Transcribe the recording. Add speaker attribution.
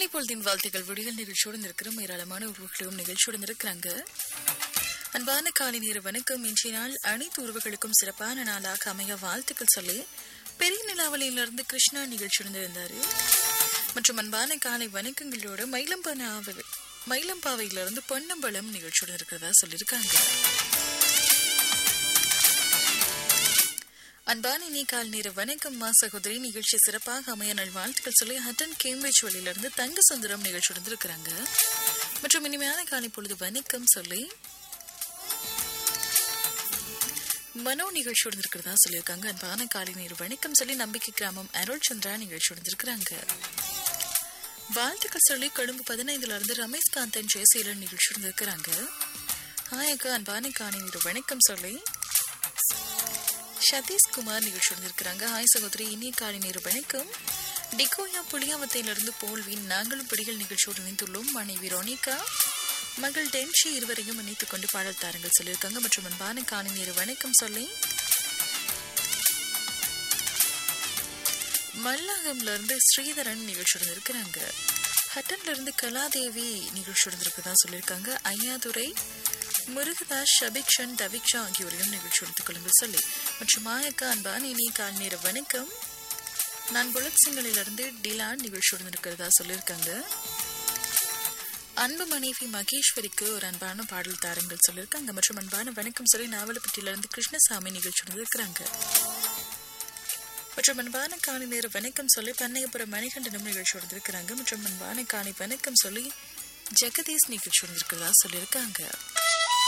Speaker 1: காலை பொழுதின் வாழ்த்துக்கள் விடியல் நிகழ்ச்சியோடு இருக்கிற ஏராளமான உறவுகளும் நிகழ்ச்சியோடு இருக்கிறாங்க அன்பான காலை நேர வணக்கம் இன்றைய நாள் அனைத்து உறவுகளுக்கும் சிறப்பான நாளாக அமைய வாழ்த்துக்கள் சொல்லி பெரிய நிலாவலியிலிருந்து கிருஷ்ணா நிகழ்ச்சியுடன் இருந்தாரு மற்றும் அன்பான காலை வணக்கங்களோட மயிலம்பான மயிலம்பாவையிலிருந்து பொன்னம்பலம் நிகழ்ச்சியுடன் இருக்கிறதா சொல்லியிருக்காங்க அன்பான இனி கால் நேர வணக்கம் மா சகோதரி நிகழ்ச்சி சிறப்பாக அமைய நல் வாழ்த்துக்கள் சொல்லி ஹட்டன் கேம்பிரிட்ஜ் வழியிலிருந்து தங்க சுந்தரம் நிகழ்ச்சியுடன் இருக்கிறாங்க மற்றும் இனிமையான காலை பொழுது வணக்கம் சொல்லி மனோ நிகழ்ச்சியோடு இருக்கிறதா சொல்லியிருக்காங்க அன்பான காலை நேர வணக்கம் சொல்லி நம்பிக்கை கிராமம் அருள் சந்திரா நிகழ்ச்சியோடு இருக்கிறாங்க வாழ்த்துக்கள் சொல்லி கொழும்பு பதினைந்துல இருந்து ரமேஷ் காந்தன் ஜெயசீலன் நிகழ்ச்சியோடு இருக்கிறாங்க ஹாயக்கு அன்பான காலை நேர வணக்கம் சொல்லி சதீஷ்குமார் நிகழ்ச்சியோடு இருக்கிறாங்க ஹாய் சகோதரி இனிய காலை நேர வணக்கம் டிகோயா புளியாவத்தையிலிருந்து போல்வின் நாங்களும் பிடிகள் நிகழ்ச்சியோடு இணைந்துள்ளோம் மனைவி ரோனிகா மகள் டென்ஷி இருவரையும் இணைத்துக் கொண்டு பாடல் தாரங்கள் சொல்லியிருக்காங்க மற்றும் அன்பான காலை நேர வணக்கம் சொல்லி மல்லாகம்ல இருந்து ஸ்ரீதரன் நிகழ்ச்சியுடன் இருக்கிறாங்க ஹட்டன்ல இருந்து கலாதேவி நிகழ்ச்சியுடன் இருக்கதா சொல்லியிருக்காங்க ஐயாதுரை முருகதாஸ் ஷபிக்ஷன் தவிக்ஷா ஆகியோரையும் நிகழ்ச்சி எடுத்துக் கொள்ளுங்கள் சொல்லி மற்றும் மாயக்கா அன்பான இனி கால் நேர வணக்கம் நான் புலத் சிங்களிலிருந்து டிலான் நிகழ்ச்சியுடன் இருக்கிறதா சொல்லியிருக்காங்க அன்பு மனைவி மகேஸ்வரிக்கு ஒரு அன்பான பாடல் தாரங்கள் சொல்லியிருக்காங்க மற்றும் அன்பான வணக்கம் சொல்லி நாவலப்பட்டியிலிருந்து கிருஷ்ணசாமி நிகழ்ச்சியுடன் இருக்கிறாங்க மற்றும் அன்பான காணி நேர வணக்கம் சொல்லி பண்ணையப்புறம் மணிகண்டனம் நிகழ்ச்சியோடு இருக்கிறாங்க மற்றும் அன்பான காணி வணக்கம் சொல்லி ஜெகதீஷ் நிகழ்ச்சியோடு இருக்கிறதா சொல்லியிருக்காங்க